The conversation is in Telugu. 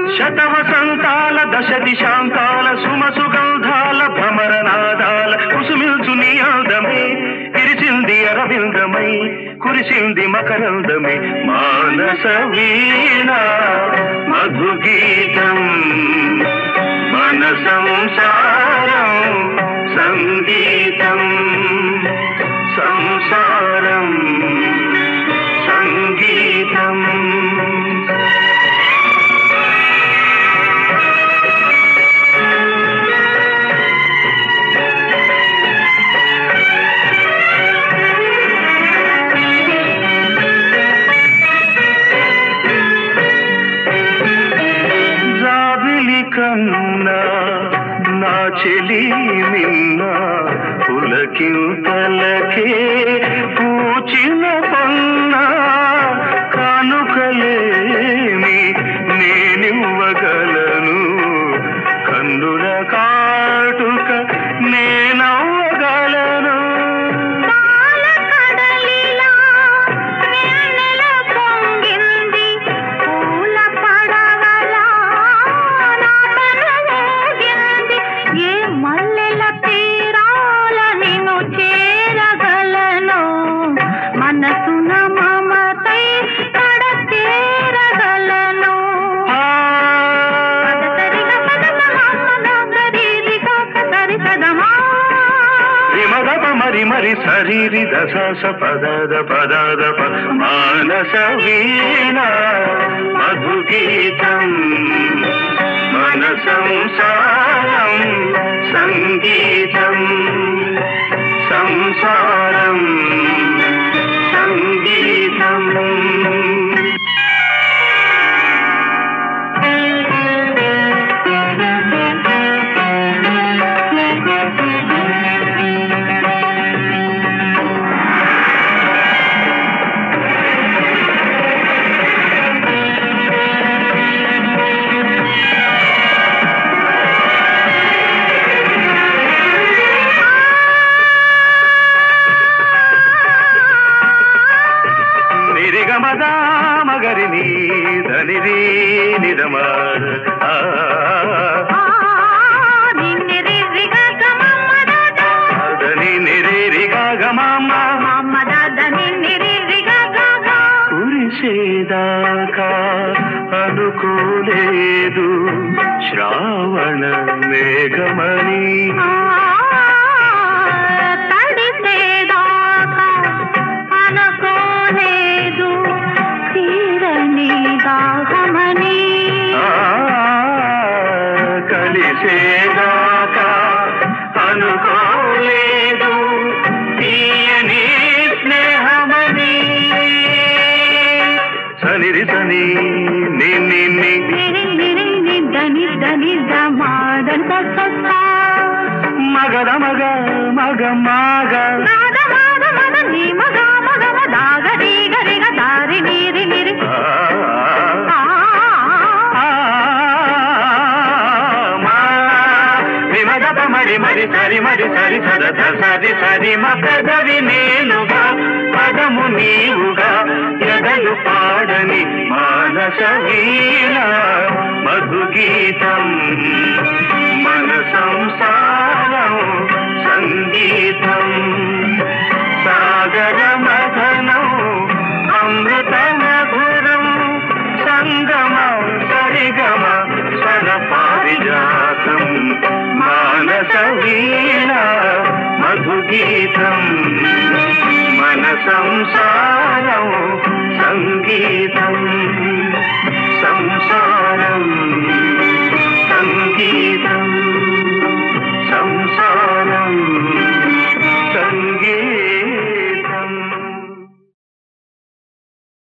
శతవసంతాల దశ దిశాంతాల సుమ సుగంధాల భ్రమరనాదాల కుసుమిల్చు నీ అందమే విరిసింది అరవిందమై కురిసింది మకరందమే మానస వీణ మధుగీతం మన సంసారం సంగీతం సంసారం సంగీతం జాబిలి కన్నా నా చెలి నిన్న పులకింతలకే పూచిన పన్న కానుకలేని నేనివ్వగలను కన్నుల కాటుక నేనవ్వగలను పాలకడలిలా వెన్నెల పొంగింది పూల పడవలా నా తనువూగింది ఏ మల్లెల తీరాల నిన్ను చేరగలను మనసున మమతై కడ చేరగలను పదసరిగ పదమహమ్మదగరిరిగ సరిసదమా విమదప మరి మరి శరీరి దశ స పదద పదద ప మానస వీణ మధుగీతం మన సంసారం సంగీతం సంసారం సంగీతం నిరిగమద మగరిని ధనిరి నిరమ ఆ ధని నిరిరిగా గమమ్మ కురిసేదాకా అనుకోలేదు శ్రావణ మేఘమణి ఆ, కలిసేదాకా అనుకోలేదు తీయని స్నేహమని సనిరి సని నిన్ని ని మగద మగ మగ మగ ఆ, మా విమదప మరి మరి సరి మరి సరి సదత సరి సరి మకదవి నేనుగా పదము నీవుగా ఎదలు పాడని మానస వీణ మధుగీతం మన సంసారం సంగీతం సాగర మధనం అమృత మధురం సంగమ సరిగమ స్వర పారిజాతం మానస వీణ మధుగీతం మన సంసారం